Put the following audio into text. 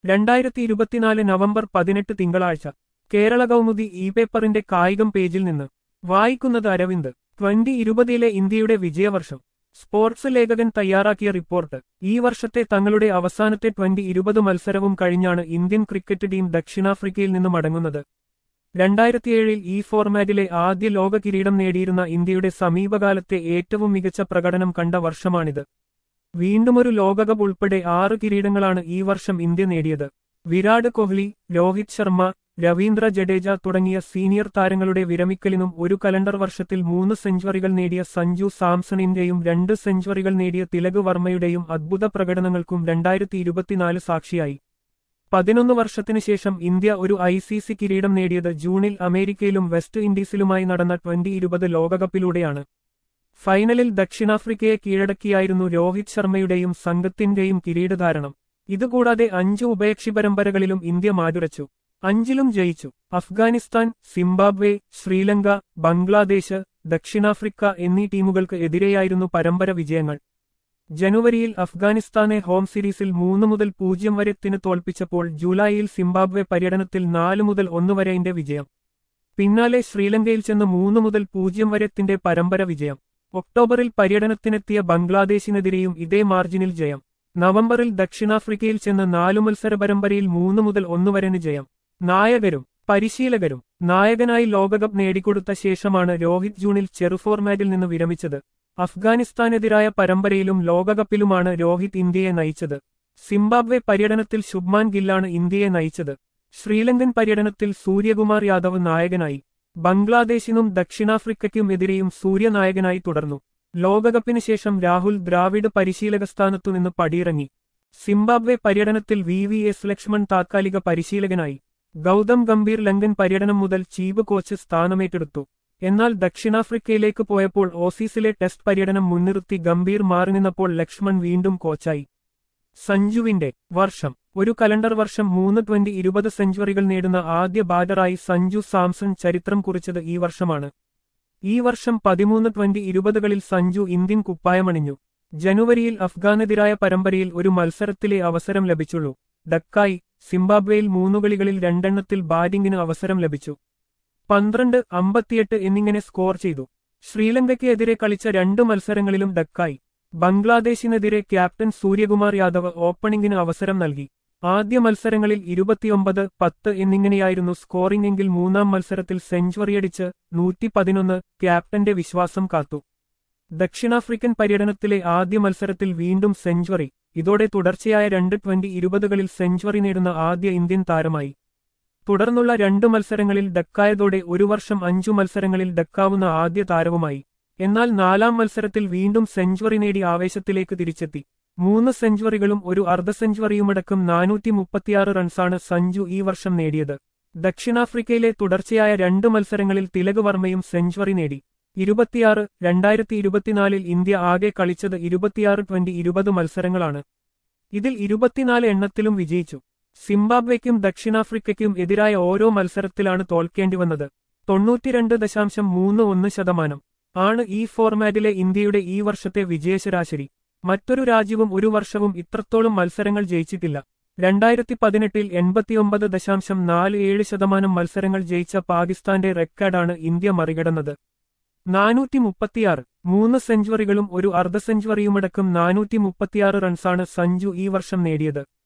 രണ്ടായിരത്തി ഇരുപത്തിനാല് നവംബർ പതിനെട്ട് തിങ്കളാഴ്ച കേരള കൗമുദി ഇ പേപ്പറിന്റെ കായികം പേജിൽ നിന്ന് വായിക്കുന്നത് അരവിന്ദ് ട്വന്റി ഇരുപതിലെ ഇന്ത്യയുടെ വിജയവർഷം സ്പോർട്സ് ലേഖകൻ തയ്യാറാക്കിയ റിപ്പോർട്ട് ഈ വർഷത്തെ തങ്ങളുടെ അവസാനത്തെ ട്വന്റി ഇരുപത് മത്സരവും കഴിഞ്ഞാണ് ഇന്ത്യൻ ക്രിക്കറ്റ് ടീം ദക്ഷിണാഫ്രിക്കയിൽ നിന്ന് മടങ്ങുന്നത് രണ്ടായിരത്തിയേഴിൽ ഈ ഫോർമാറ്റിലെ ആദ്യ ലോക കിരീടം നേടിയിരുന്ന ഇന്ത്യയുടെ സമീപകാലത്തെ ഏറ്റവും മികച്ച പ്രകടനം കണ്ട വർഷമാണിത് വീണ്ടുമൊരു ലോകകപ്പ് ഉൾപ്പെടെ ആറ് കിരീടങ്ങളാണ് ഈ വർഷം ഇന്ത്യ നേടിയത് വിരാട് കോഹ്ലി രോഹിത് ശർമ്മ രവീന്ദ്ര ജഡേജ തുടങ്ങിയ സീനിയർ താരങ്ങളുടെ വിരമിക്കലിനും ഒരു കലണ്ടർ വർഷത്തിൽ മൂന്ന് സെഞ്ചുറികൾ നേടിയ സഞ്ജു സാംസണിന്റെയും രണ്ട് സെഞ്ചുറികൾ നേടിയ തിലക് വർമ്മയുടെയും അദ്ഭുത പ്രകടനങ്ങൾക്കും രണ്ടായിരത്തി ഇരുപത്തിനാല് സാക്ഷിയായി പതിനൊന്ന് വർഷത്തിനു ശേഷം ഇന്ത്യ ഒരു ഐ സി സി കിരീടം നേടിയത് ജൂണിൽ അമേരിക്കയിലും വെസ്റ്റ് ഇൻഡീസിലുമായി നടന്ന ട്വന്റി ഇരുപത് ലോകകപ്പിലൂടെയാണ് ഫൈനലിൽ ദക്ഷിണാഫ്രിക്കയെ കീഴടക്കിയായിരുന്നു രോഹിത് ശർമ്മയുടെയും സംഘത്തിന്റെയും കിരീടധാരണം ഇതുകൂടാതെ അഞ്ച് ഉഭയക്ഷി പരമ്പരകളിലും ഇന്ത്യ മാറ്റുരച്ചു അഞ്ചിലും ജയിച്ചു അഫ്ഗാനിസ്ഥാൻ സിംബാബ്വെ ശ്രീലങ്ക ബംഗ്ലാദേശ് ദക്ഷിണാഫ്രിക്ക എന്നീ ടീമുകൾക്ക് എതിരെയായിരുന്നു പരമ്പര വിജയങ്ങൾ ജനുവരിയിൽ അഫ്ഗാനിസ്ഥാനെ ഹോം സീരീസിൽ മൂന്ന് മുതൽ പൂജ്യം വരെത്തിന് തോൽപ്പിച്ചപ്പോൾ ജൂലൈയിൽ സിംബാബ്വെ പര്യടനത്തിൽ നാല് മുതൽ ഒന്ന് വരെന്റെ വിജയം പിന്നാലെ ശ്രീലങ്കയിൽ ചെന്ന് മൂന്ന് മുതൽ പൂജ്യം വരെത്തിന്റെ പരമ്പര വിജയം ഒക്ടോബറിൽ പര്യടനത്തിനെത്തിയ ബംഗ്ലാദേശിനെതിരെയും ഇതേ മാർജിനിൽ ജയം നവംബറിൽ ദക്ഷിണാഫ്രിക്കയിൽ ചെന്ന് നാലു മത്സര പരമ്പരയിൽ മൂന്ന് മുതൽ ഒന്ന് വരെന് ജയം നായകരും പരിശീലകരും നായകനായി ലോകകപ്പ് നേടിക്കൊടുത്ത ശേഷമാണ് രോഹിത് ജൂണിൽ ചെറുഫോർമാറ്റിൽ നിന്ന് വിരമിച്ചത് അഫ്ഗാനിസ്ഥാനെതിരായ പരമ്പരയിലും ലോകകപ്പിലുമാണ് രോഹിത് ഇന്ത്യയെ നയിച്ചത് സിംബാബ്വെ പര്യടനത്തിൽ ശുഭ്മാൻ ഗില്ലാണ് ഇന്ത്യയെ നയിച്ചത് ശ്രീലങ്കൻ പര്യടനത്തിൽ സൂര്യകുമാർ യാദവ് നായകനായി ബംഗ്ലാദേശിനും ദക്ഷിണാഫ്രിക്കയ്ക്കും എതിരെയും സൂര്യ നായകനായി തുടർന്നു ലോകകപ്പിന് ശേഷം രാഹുൽ ദ്രാവിഡ് പരിശീലക സ്ഥാനത്തുനിന്ന് പടിയിറങ്ങി സിംബാബ്വെ പര്യടനത്തിൽ വി വി എസ് ലക്ഷ്മൺ താത്കാലിക പരിശീലകനായി ഗൗതം ഗംഭീർ ലങ്കൻ പര്യടനം മുതൽ ചീഫ് കോച്ച് സ്ഥാനമേറ്റെടുത്തു എന്നാൽ ദക്ഷിണാഫ്രിക്കയിലേക്ക് പോയപ്പോൾ ഓസീസിലെ ടെസ്റ്റ് പര്യടനം മുൻനിർത്തി ഗംഭീർ മാറി നിന്നപ്പോൾ ലക്ഷ്മൺ വീണ്ടും കോച്ചായി സഞ്ജുവിന്റെ വർഷം ഒരു കലണ്ടർ വർഷം മൂന്ന് ട്വന്റി ഇരുപത് സെഞ്ചുറികൾ നേടുന്ന ആദ്യ ബാറ്ററായി സഞ്ജു സാംസൺ ചരിത്രം കുറിച്ചത് ഈ വർഷമാണ് ഈ വർഷം പതിമൂന്ന് ട്വന്റി ഇരുപതുകളിൽ സഞ്ജു ഇന്ത്യൻ കുപ്പായമണിഞ്ഞു ജനുവരിയിൽ അഫ്ഗാനെതിരായ പരമ്പരയിൽ ഒരു മത്സരത്തിലെ അവസരം ലഭിച്ചുള്ളൂ ഡക്കായി സിംബാബ്വേയിൽ മൂന്നു കളികളിൽ രണ്ടെണ്ണത്തിൽ ബാറ്റിംഗിന് അവസരം ലഭിച്ചു പന്ത്രണ്ട് അമ്പത്തിയെട്ട് എന്നിങ്ങനെ സ്കോർ ചെയ്തു ശ്രീലങ്കയ്ക്ക് എതിരെ കളിച്ച രണ്ട് മത്സരങ്ങളിലും ഡക്കായി ബംഗ്ലാദേശിനെതിരെ ക്യാപ്റ്റൻ സൂര്യകുമാർ യാദവ് ഓപ്പണിംഗിന് അവസരം നൽകി ആദ്യ മത്സരങ്ങളിൽ ഇരുപത്തിയൊമ്പത് പത്ത് എന്നിങ്ങനെയായിരുന്നു സ്കോറിംഗ് എങ്കിൽ മൂന്നാം മത്സരത്തിൽ സെഞ്ചുറിയടിച്ച് നൂറ്റി പതിനൊന്ന് ക്യാപ്റ്റന്റെ വിശ്വാസം കാത്തു ദക്ഷിണാഫ്രിക്കൻ പര്യടനത്തിലെ ആദ്യ മത്സരത്തിൽ വീണ്ടും സെഞ്ചുറി ഇതോടെ തുടർച്ചയായ രണ്ട് ട്വന്റി ഇരുപതുകളിൽ സെഞ്ചുറി നേടുന്ന ആദ്യ ഇന്ത്യൻ താരമായി തുടർന്നുള്ള രണ്ട് മത്സരങ്ങളിൽ ഡക്കായതോടെ ഒരു വർഷം അഞ്ചു മത്സരങ്ങളിൽ ഡക്കാവുന്ന ആദ്യ താരവുമായി എന്നാൽ നാലാം മത്സരത്തിൽ വീണ്ടും സെഞ്ചുറി നേടി ആവേശത്തിലേക്ക് തിരിച്ചെത്തി മൂന്ന് സെഞ്ചുറികളും ഒരു അർദ്ധ സെഞ്ചുറിയുമടക്കം നാനൂറ്റി മുപ്പത്തിയാറ് റൺസാണ് സഞ്ജു ഈ വർഷം നേടിയത് ദക്ഷിണാഫ്രിക്കയിലെ തുടർച്ചയായ രണ്ട് മത്സരങ്ങളിൽ തിലക് വർമ്മയും സെഞ്ചുറി നേടി ഇരുപത്തിയാറ് രണ്ടായിരത്തി ഇരുപത്തിനാലിൽ ഇന്ത്യ ആകെ കളിച്ചത് ഇരുപത്തിയാറ് ട്വന്റി ഇരുപത് മത്സരങ്ങളാണ് ഇതിൽ ഇരുപത്തിനാല് എണ്ണത്തിലും വിജയിച്ചു സിംബാബ്വെക്കും ദക്ഷിണാഫ്രിക്കയ്ക്കും എതിരായ ഓരോ മത്സരത്തിലാണ് തോൽക്കേണ്ടി വന്നത് തൊണ്ണൂറ്റിരണ്ട് ദശാംശം മൂന്ന് ഒന്ന് ശതമാനം ആണ് ഈ ഫോർമാറ്റിലെ ഇന്ത്യയുടെ ഈ വർഷത്തെ വിജയശരാശരി മറ്റൊരു രാജ്യവും ഒരു വർഷവും ഇത്രത്തോളം മത്സരങ്ങൾ ജയിച്ചിട്ടില്ല രണ്ടായിരത്തി പതിനെട്ടിൽ എൺപത്തിയൊമ്പത് ദശാംശം നാല് ഏഴ് ശതമാനം മത്സരങ്ങൾ ജയിച്ച പാകിസ്ഥാന്റെ റെക്കോർഡാണ് ഇന്ത്യ മറികടന്നത് നാനൂറ്റി മുപ്പത്തിയാറ് മൂന്ന് സെഞ്ചുറികളും ഒരു അർദ്ധ സെഞ്ചുറിയുമടക്കം നാനൂറ്റി മുപ്പത്തിയാറ് റൺസാണ് സഞ്ജു ഈ വർഷം നേടിയത്